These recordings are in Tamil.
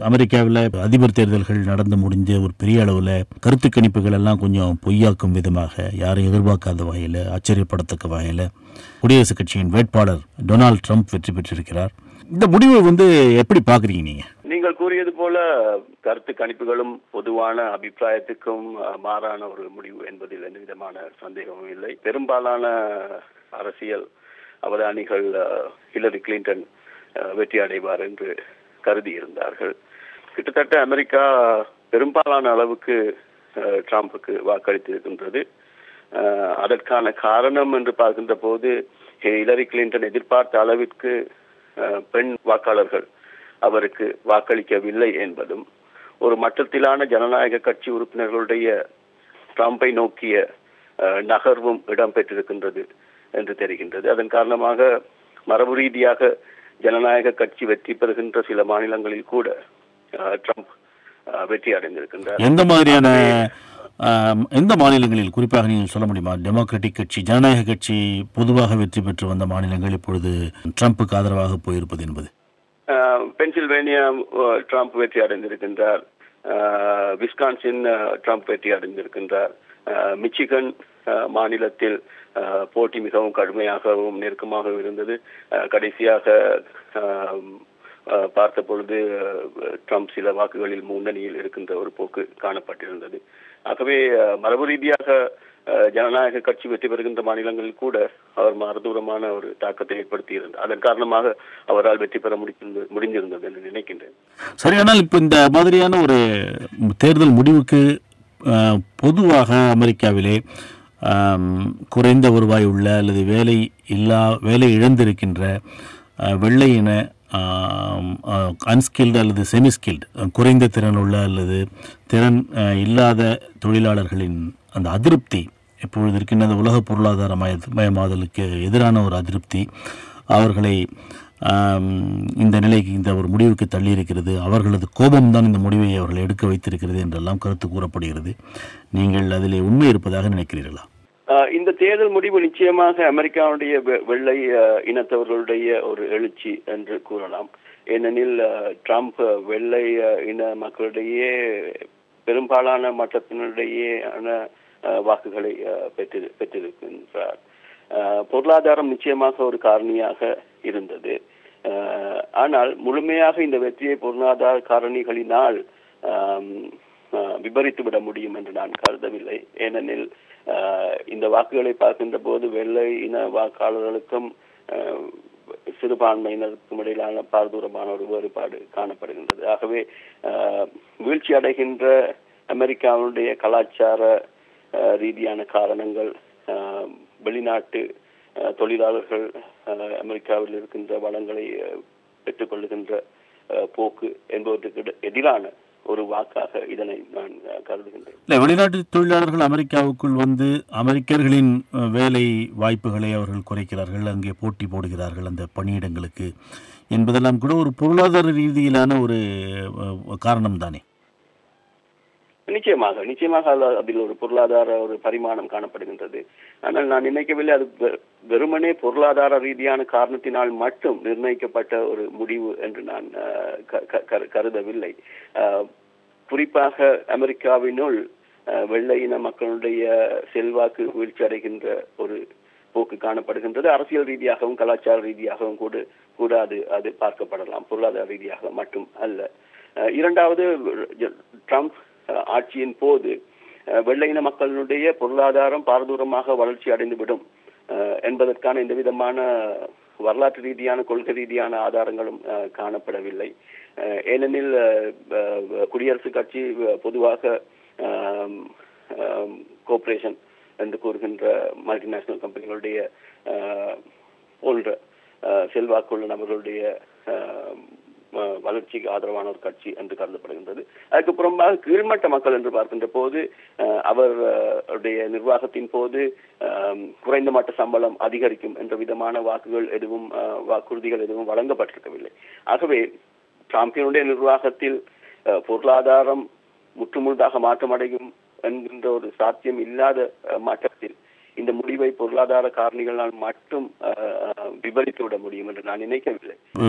அமெரிக்காவில் அதிபர் தேர்தல்கள் நடந்து முடிஞ்ச ஒரு பெரிய அளவில் கருத்து கணிப்புகள் எல்லாம் கொஞ்சம் பொய்யாக்கும் விதமாக யாரும் எதிர்பார்க்காத வகையில் ஆச்சரியப்படத்தக்க வகையில் குடியரசுக் கட்சியின் வேட்பாளர் டொனால்ட் ட்ரம்ப் வெற்றி பெற்றிருக்கிறார் இந்த முடிவை வந்து எப்படி பார்க்குறீங்க நீங்கள் நீங்கள் கூறியது போல கருத்து கணிப்புகளும் பொதுவான அபிப்பிராயத்துக்கும் அஹ், மாறான ஒரு முடிவு என்பதில் எந்த விதமான சந்தேகமும் இல்லை பெரும்பாலான அரசியல் அவதானிகள் அஹ், ஹிலரி கிளின்டன் அஹ், வெற்றி அடைவார் என்று கருதி இருந்தார்கள் கிட்டத்தட்ட அமெரிக்கா பெரும்பாலான அளவுக்கு அஹ், ட்ரம்புக்கு வாக்களித்திருக்கின்றது அஹ், அதற்கான காரணம் என்று பார்க்கின்ற போது ஹிலரி கிளின்டன் எதிர்பார்த்த அளவிற்கு அஹ், பெண் வாக்காளர்கள் அவருக்கு வாக்களிக்கவில்லை என்பதும் ஒரு மட்டத்திலான ஜனநாயக கட்சி உறுப்பினர்களுடைய ட்ரம்பை நோக்கிய அஹ், நகர்வும் இடம்பெற்றிருக்கின்றது என்று தெரிகின்றது அதன் காரணமாக மரபு ரீதியாக ஜனநாயக கட்சி வெற்றி பெறுகின்ற சில மாநிலங்களில் கூட அஹ், ட்ரம்ப் அஹ், வெற்றி அடைந்திருக்கின்றார் எந்த மாதிரியான ஆம், எந்த மாநிலங்களில் குறிப்பாக நீங்கள் சொல்ல முடியுமா டெமோக்ராட்டிக் கட்சி ஜனநாயக கட்சி பொதுவாக வெற்றி பெற்று வந்த மாநிலங்கள் இப்பொழுது ட்ரம்புக்கு ஆதரவாக போயிருப்பது என்பது அஹ், பென்சில்வேனியா அஹ், ட்ரம்ப் வெற்றி அடைந்திருக்கின்றார் அஹ், விஸ்கான்சின் அஹ், ட்ரம்ப் வெற்றி அடைந்திருக்கின்றார் அஹ், மிச்சிகன் அஹ், மாநிலத்தில் அஹ், போட்டி மிகவும் கடுமையாகவும் நெருக்கமாகவும் இருந்தது அஹ், கடைசியாக அஹ், அஹ், பார்த்த பொழுது அஹ், ட்ரம்ப் சில வாக்குகளில் முன்னணியில் இருக்கின்ற ஒரு போக்கு காணப்பட்டிருந்தது ஆகவே அஹ், மரபு ரீதியாக அஹ், ஜனநாயக கட்சி வெற்றி பெறுகின்ற மாநிலங்களில் கூட அவர் மரதூரமான ஒரு தாக்கத்தை ஏற்படுத்தி இருந்தார் அதன் காரணமாக அவரால் வெற்றி பெற முடிந்திருந்தது முடிந்திருந்தது என்று நினைக்கின்றேன் சரி ஆனால் இப்போ இந்த மாதிரியான ஒரு தேர்தல் முடிவுக்கு அஹ், பொதுவாக அமெரிக்காவிலே ஆம், குறைந்த வருவாய் உள்ள அல்லது வேலை இல்லா வேலை இழந்திருக்கின்ற அஹ், வெள்ளை இன அன்ஸ்கில்டு அல்லது செமிஸ்கில்டு குறைந்த திறன் உள்ள அல்லது திறன் அஹ், இல்லாத தொழிலாளர்களின் அந்த அதிருப்தி இப்பொழுது இருக்கின்ற அந்த உலக பொருளாதார மய மயமாதலுக்கு எதிரான ஒரு அதிருப்தி அவர்களை ஆம், இந்த நிலைக்கு இந்த ஒரு முடிவுக்கு தள்ளியிருக்கிறது அவர்களது கோபம்தான் இந்த முடிவை அவர்கள் எடுக்க வைத்திருக்கிறது என்றெல்லாம் கருத்து கூறப்படுகிறது நீங்கள் அதிலே உண்மை இருப்பதாக நினைக்கிறீர்களா அஹ், இந்த தேர்தல் முடிவு நிச்சயமாக அமெரிக்காவுடைய வெ- வெள்ளை அஹ், இனத்தவர்களுடைய ஒரு எழுச்சி என்று கூறலாம் ஏனெனில் அஹ், ட்ரம்ப் வெள்ளை அஹ், இன மக்களிடையே பெரும்பாலான மட்டத்தினரிடையேயான அஹ், வாக்குகளை அஹ், பெற்று பெற்றிருக்கின்றார் அஹ், பொருளாதாரம் நிச்சயமாக ஒரு காரணியாக இருந்தது அஹ், ஆனால் முழுமையாக இந்த வெற்றியை பொருளாதார காரணிகளினால் ஆம், அஹ், விபரித்து விட முடியும் என்று நான் கருதவில்லை ஏனெனில் அஹ், இந்த வாக்குகளை பார்க்கின்ற போது வெள்ளை இன வாக்காளர்களுக்கும் அஹ், சிறுபான்மையினருக்கும் இடையிலான பாரதூரமான ஒரு வேறுபாடு காணப்படுகின்றது ஆகவே அஹ், வீழ்ச்சி அடைகின்ற அமெரிக்காவுடைய கலாச்சார அஹ், ரீதியான காரணங்கள் அஹ், வெளிநாட்டு அஹ், தொழிலாளர்கள் அஹ், அமெரிக்காவில் இருக்கின்ற வளங்களை அஹ், பெற்றுக்கொள்ளுகின்ற அஹ், போக்கு என்பவற்றுக்கு எதி- எதிரான ஒரு வாக்காக இதனை நான் அஹ், கருதுகின்றேன் இல்லை வெளிநாட்டு தொழிலாளர்கள் அமெரிக்காவுக்குள் வந்து அமெரிக்கர்களின் அஹ், வேலை வாய்ப்புகளை அவர்கள் குறைக்கிறார்கள் அங்கே போட்டி போடுகிறார்கள் அந்த பணியிடங்களுக்கு என்பதெல்லாம் கூட ஒரு பொருளாதார ரீதியிலான ஒரு அஹ், காரணம் தானே நிச்சயமாக நிச்சயமாக அதுல- அதில் ஒரு பொருளாதார ஒரு பரிமாணம் காணப்படுகின்றது ஆனால் நான் நினைக்கவில்லை அது வெ- வெறுமனே பொருளாதார ரீதியான காரணத்தினால் மட்டும் நிர்ணயிக்கப்பட்ட ஒரு முடிவு என்று நான் அஹ், க- க- கரு- கருதவில்லை அஹ், குறிப்பாக அமெரிக்காவினுள் அஹ், வெள்ளை இன மக்களுடைய செல்வாக்கு வீழ்ச்சி அடைகின்ற ஒரு போக்கு காணப்படுகின்றது அரசியல் ரீதியாகவும் கலாச்சார ரீதியாகவும் கூட கூட அது அது பார்க்கப்படலாம் பொருளாதார ரீதியாக மட்டும் அல்ல அஹ், இரண்டாவது ஜ- ட்ரம்ப் அஹ், ஆட்சியின் போது அஹ், வெள்ளை இன மக்களுடைய பொருளாதாரம் பாரதூரமாக வளர்ச்சி அடைந்துவிடும் அஹ், என்பதற்கான எந்த விதமான வரலாற்று ரீதியான கொள்கை ரீதியான ஆதாரங்களும் அஹ், காணப்படவில்லை அஹ், ஏனெனில் அஹ், அஹ், குடியரசுக் கட்சி அஹ், பொதுவாக கோஆபரேஷன் என்று கூறுகின்ற மல்டிநேஷனல் கம்பெனிகளுடைய அஹ், போன்ற அஹ், செல்வாக்குள்ள நபர்களுடைய அஹ், ம- வளர்ச்சிக்கு ஆதரவான ஒரு கட்சி என்று கருதப்படுகின்றது அதுக்கு புறம்பாக கீழ்மட்ட மக்கள் என்று பார்க்கின்ற போது அஹ், அவர் அஹ், உடைய நிர்வாகத்தின் போது அஹ், குறைந்த மட்ட சம்பளம் அதிகரிக்கும் என்ற விதமான வாக்குகள் எதுவும் அஹ், வாக்குறுதிகள் எதுவும் வழங்கப்பட்டிருக்கவில்லை ஆகவே டிரம்பினுடைய நிர்வாகத்தில் அஹ், பொருளாதாரம் முற்றுமுழுதாக மாற்றமடையும் என்கின்ற ஒரு சாத்தியம் இல்லாத அஹ், மட்டத்தில் இந்த முடிவை பொருளாதார காரணிகளால் மட்டும் அஹ், அஹ், விபரித்து விட முடியும் என்று நான் நினைக்கவில்லை அஹ்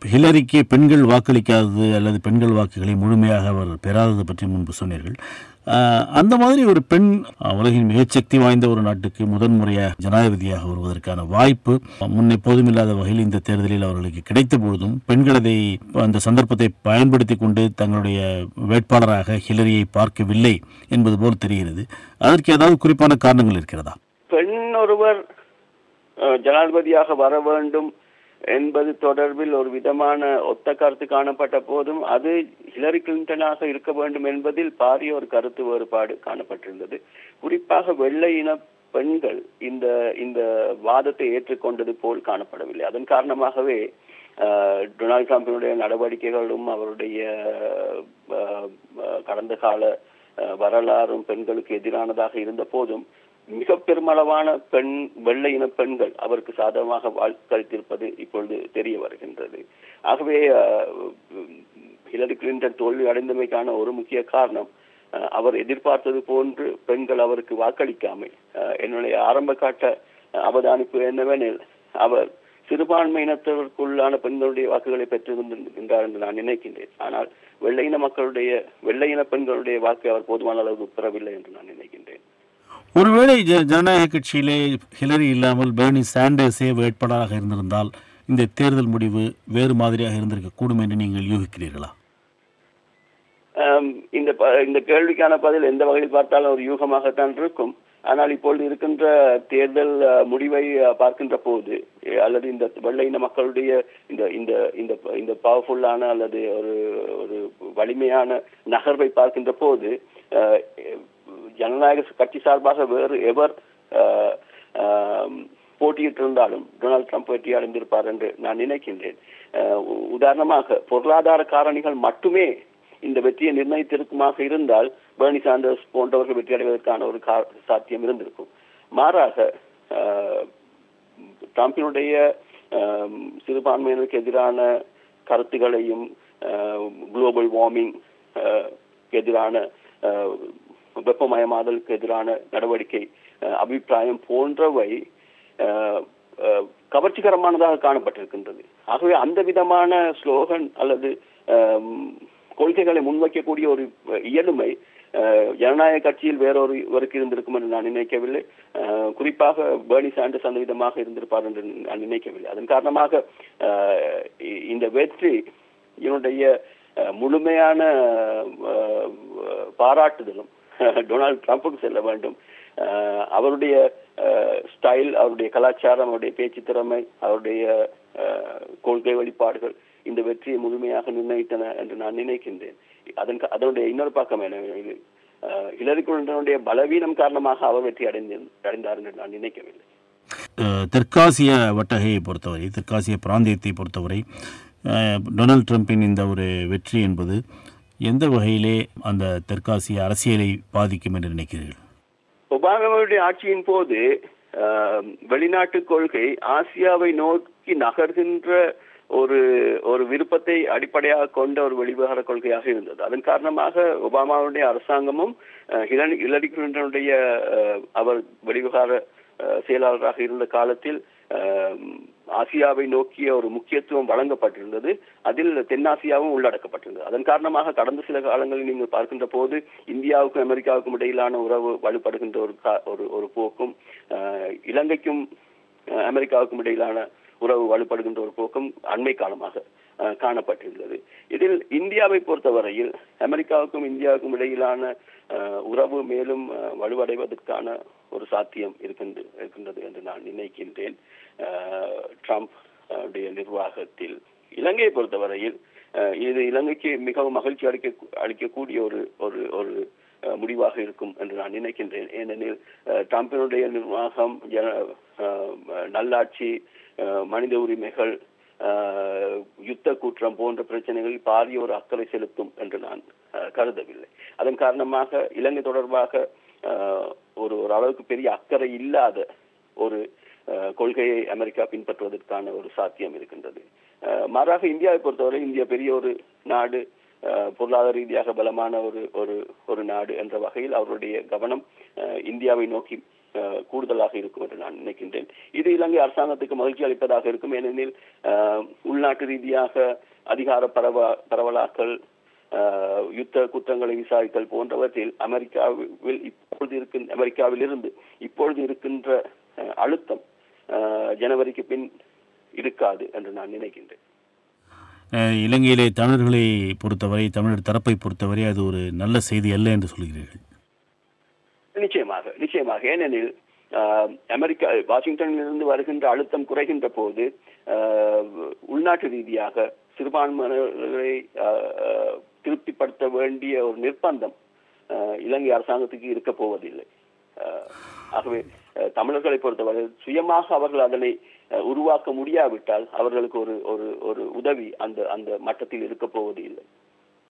ஹிலரிக்கு பெண்கள் வாக்களிக்காதது அல்லது பெண்கள் வாக்குகளை முழுமையாக அவர் பெறாதது பற்றி முன்பு சொன்னீர்கள் அஹ், அந்த மாதிரி ஒரு பெண் அஹ், உலகின் மிகச்சக்தி வாய்ந்த ஒரு நாட்டுக்கு முதன்முறையாக ஜனாதிபதியாக வருவதற்கான வாய்ப்பு முன் எப்போதும் இல்லாத வகையில் இந்த தேர்தலில் அவர்களுக்கு கிடைத்த பொழுதும் பெண்கள் அதை அந்த சந்தர்ப்பத்தை பயன்படுத்தி கொண்டு தங்களுடைய வேட்பாளராக ஹிலரியை பார்க்கவில்லை என்பது போல் தெரிகிறது அதற்கு ஏதாவது குறிப்பான காரணங்கள் இருக்கிறதா பெண் ஒருவர் அஹ், ஜனாதிபதியாக வர வேண்டும் என்பது தொடர்பில் ஒரு விதமான ஒத்த கருத்து காணப்பட்ட போதும் அது ஹிலரி கிளின்டனாக இருக்க வேண்டும் என்பதில் பாரிய ஒரு கருத்து வேறுபாடு காணப்பட்டிருந்தது குறிப்பாக வெள்ளை இன பெண்கள் இந்த இந்த வாதத்தை ஏற்றுக்கொண்டது போல் காணப்படவில்லை அதன் காரணமாகவே அஹ், டொனால்ட் ட்ரம்பினுடைய நடவடிக்கைகளும் அவருடைய அஹ், அஹ், கடந்த கால அஹ், வரலாறும் பெண்களுக்கு எதிரானதாக இருந்த போதும் மிக பெருமளவான பெண் வெள்ளை இன பெண்கள் அவருக்கு சாதகமாக வாக்களித்திருப்பது இப்பொழுது தெரிய வருகின்றது ஆகவே அஹ், ஹிலரி கிளின்டன் தோல்வி அடைந்தமைக்கான ஒரு முக்கிய காரணம் அஹ், அவர் எதிர்பார்த்தது போன்று பெண்கள் அவருக்கு வாக்களிக்காமை அஹ், என்னுடைய ஆரம்ப காட்ட அவதானிப்பு என்னவெனில் அவர் சிறுபான்மையினத்திற்குள்ளான பெண்களுடைய வாக்குகளை பெற்றிருந்திருக்கின்றார் என்று நான் நினைக்கின்றேன் ஆனால் வெள்ளையின மக்களுடைய வெள்ளையின பெண்களுடைய வாக்கு அவர் போதுமான அளவு பெறவில்லை என்று நான் நினைக்கின்றேன் ஒருவேளை ஜ ஜனநாயக கட்சியிலே ஹிலரி இல்லாமல் பெர்னி சாண்டர்ஸே வேட்பாளராக இருந்திருந்தால் இந்த தேர்தல் முடிவு வேறு மாதிரியாக இருந்திருக்க கூடும் என்று நீங்கள் யூகிக்கிறீர்களா ஆம், இந்த ப- இந்த கேள்விக்கான பதில் எந்த வகையில் பார்த்தாலும் ஒரு யூகமாகத்தான் இருக்கும் ஆனால் இப்பொழுது இருக்கின்ற தேர்தல் அஹ், முடிவை அஹ், பார்க்கின்ற போது அஹ், அல்லது இந்த வெள்ளை இன மக்களுடைய இந்த இந்த இந்த இந்த பவர்ஃபுல்லான அல்லது ஒரு ஒரு வலிமையான நகர்வை பார்க்கின்ற போது அஹ், ஜனநாயக கட்சி சார்பாக வேறு எவர் அஹ், ஆம், போட்டியிட்டிருந்தாலும் டொனால்ட் ட்ரம்ப் வெற்றி அடைந்திருப்பார் என்று நான் நினைக்கின்றேன் அஹ், உ- உதாரணமாக பொருளாதார காரணிகள் மட்டுமே இந்த வெற்றியை நிர்ணயித்திருக்குமாக இருந்தால் பெர்னி சாண்டர்ஸ் போன்றவர்கள் வெற்றி அடைவதற்கான ஒரு கா- சாத்தியம் இருந்திருக்கும் மாறாக அஹ், ட்ரம்பினுடைய அஹ், சிறுபான்மையினருக்கு எதிரான கருத்துகளையும் குளோபல் வார்மிங் எதிரான அஹ், வெப்பமயமாதலுக்கு எதிரான நடவடிக்கை அஹ், அபிப்பிராயம் போன்றவை அஹ், அஹ், கவர்ச்சிகரமானதாக காணப்பட்டிருக்கின்றது ஆகவே அந்த விதமான ஸ்லோகன் அல்லது அஹ், கொள்கைகளை முன்வைக்கக்கூடிய ஒரு இயலுமை அஹ், ஜனநாயக கட்சியில் வேறொருவருக்கு இருந்திருக்கும் என்று நான் நினைக்கவில்லை அஹ், குறிப்பாக பேர்னி சாண்டர்ஸ் அந்த விதமாக இருந்திருப்பார் என்று நான் நினைக்கவில்லை அதன் காரணமாக அஹ், இ- இந்த வெற்றி என்னுடைய அஹ், முழுமையான அஹ், பாராட்டுதலும் டொனால்ட் ட்ரம்புக்கு செல்ல வேண்டும் அஹ், அவருடைய ஸ்டைல் அவருடைய கலாச்சாரம் அவருடைய பேச்சு திறமை அவருடைய அஹ், கொள்கை வழிபாடுகள் இந்த வெற்றியை முழுமையாக நிர்ணயித்தன என்று நான் நினைக்கின்றேன் அதன் கா- அதனுடைய இன்னொரு பக்கம் என்ன ஹிலரி கிளின்டனுடைய பலவீனம் காரணமாக அவர் வெற்றி அடைந்து அடைந்தார் என்று நான் நினைக்கவில்லை அஹ், தெற்காசிய வட்டகையை பொறுத்தவரை தெற்காசிய பிராந்தியத்தை பொறுத்தவரை அஹ், டொனால்ட் ட்ரம்பின் இந்த ஒரு வெற்றி என்பது எந்த வகையிலே அந்த தெற்காசிய அரசியலை பாதிக்கும் என்று நினைக்கிறீர்கள் ஒபாமாவுடைய ஆட்சியின் போது ஆஹ், வெளிநாட்டு கொள்கை ஆசியாவை நோக்கி நகர்கின்ற ஒரு ஒரு விருப்பத்தை அடிப்படையாக கொண்ட ஒரு வெளிவிவகார கொள்கையாக இருந்தது அதன் காரணமாக ஒபாமாவுடைய அரசாங்கமும் ஆஹ், ஹிலரி ஹிலரி கிளின்டனுடைய ஆஹ், அவர் வெளிவிவகார ஆஹ், செயலாளராக இருந்த காலத்தில் ஆஹ், ஆசியாவை நோக்கிய ஒரு முக்கியத்துவம் வழங்கப்பட்டிருந்தது அதில் தென்னாசியாவும் உள்ளடக்கப்பட்டிருந்தது அதன் காரணமாக கடந்த சில காலங்களில் நீங்கள் பார்க்கின்ற போது இந்தியாவுக்கும் அமெரிக்காவுக்கும் இடையிலான உறவு வலுப்படுகின்ற ஒரு கா- ஒரு ஒரு போக்கும் ஆஹ், இலங்கைக்கும் ஆஹ், அமெரிக்காவுக்கும் இடையிலான உறவு வலுப்படுகின்ற ஒரு போக்கும் அண்மை காலமாக ஆஹ், காணப்பட்டிருந்தது இதில் இந்தியாவை பொறுத்தவரையில் அமெரிக்காவுக்கும் இந்தியாவுக்கும் இடையிலான ஆஹ், உறவு மேலும் ஆஹ், வலுவடைவதற்கான ஒரு சாத்தியம் இருக்கின்ற இருக்கின்றது என்று நான் நினைக்கின்றேன் ஆஹ், ட்ரம்ப் ஆஹ், உடைய நிர்வாகத்தில் இலங்கையை பொறுத்தவரையில் ஆஹ், இது இலங்கைக்கு மிகவும் மகிழ்ச்சி அளிக்க அளிக்கக்கூடிய ஒரு ஒரு ஒரு ஆஹ், முடிவாக இருக்கும் என்று நான் நினைக்கின்றேன் ஏனெனில் ஆஹ், ட்ரம்பினுடைய நிர்வாகம் ஜன ஆஹ், நல்லாட்சி ஆஹ், மனித உரிமைகள் ஆஹ், யுத்த குற்றம் போன்ற பிரச்சனைகளில் பாரிய ஒரு அக்கறை செலுத்தும் என்று நான் ஆஹ், கருதவில்லை அதன் காரணமாக இலங்கை தொடர்பாக ஆஹ், ஒரு ஒரு அளவுக்கு பெரிய அக்கறை இல்லாத ஒரு ஆஹ், கொள்கையை அமெரிக்கா பின்பற்றுவதற்கான ஒரு சாத்தியம் இருக்கின்றது ஆஹ், மாறாக இந்தியாவை பொறுத்தவரை இந்தியா பெரிய ஒரு நாடு ஆஹ், பொருளாதார ரீதியாக பலமான ஒரு ஒரு ஒரு நாடு என்ற வகையில் அவருடைய கவனம் ஆஹ், இந்தியாவை நோக்கி அஹ், கூடுதலாக இருக்கும் என்று நான் நினைக்கின்றேன் இது இலங்கை அரசாங்கத்துக்கு மகிழ்ச்சி அளிப்பதாக இருக்கும் ஏனெனில் அஹ், உள்நாட்டு ரீதியாக அதிகார பரவ பரவலாக்கல் அஹ், யுத்த குற்றங்களை விசாரித்தல் போன்றவற்றில் அமெரிக்காவில் இப்பொழுது இருக்கின்ற அமெரிக்காவில் இருந்து இப்பொழுது இருக்கின்ற அஹ், அழுத்தம் அஹ், ஜனவரிக்கு பின் இருக்காது என்று நான் நினைக்கின்றேன் அஹ், இலங்கையிலே தமிழர்களை பொறுத்தவரை தமிழர் தரப்பை பொறுத்தவரை அது ஒரு நல்ல செய்தி அல்ல என்று சொல்கிறீர்கள் நிச்சயமாக நிச்சயமாக ஏனெனில் ஆஹ், அமெரிக்கா வாஷிங்டனிலிருந்து வருகின்ற அழுத்தம் குறைகின்ற போது ஆஹ், உள்நாட்டு ரீதியாக சிறுபான்மையினர்களை ஆஹ், திருப்திப்படுத்த வேண்டிய ஒரு நிர்பந்தம் ஆஹ், இலங்கை அரசாங்கத்துக்கு இருக்க போவதில்லை ஆஹ், ஆகவே ஆஹ், தமிழர்களை பொறுத்தவரை சுயமாக அவர்கள் அதனை ஆஹ், உருவாக்க முடியாவிட்டால் அவர்களுக்கு ஒரு ஒரு ஒரு உதவி அந்த அந்த மட்டத்தில் இருக்க போவது இல்லை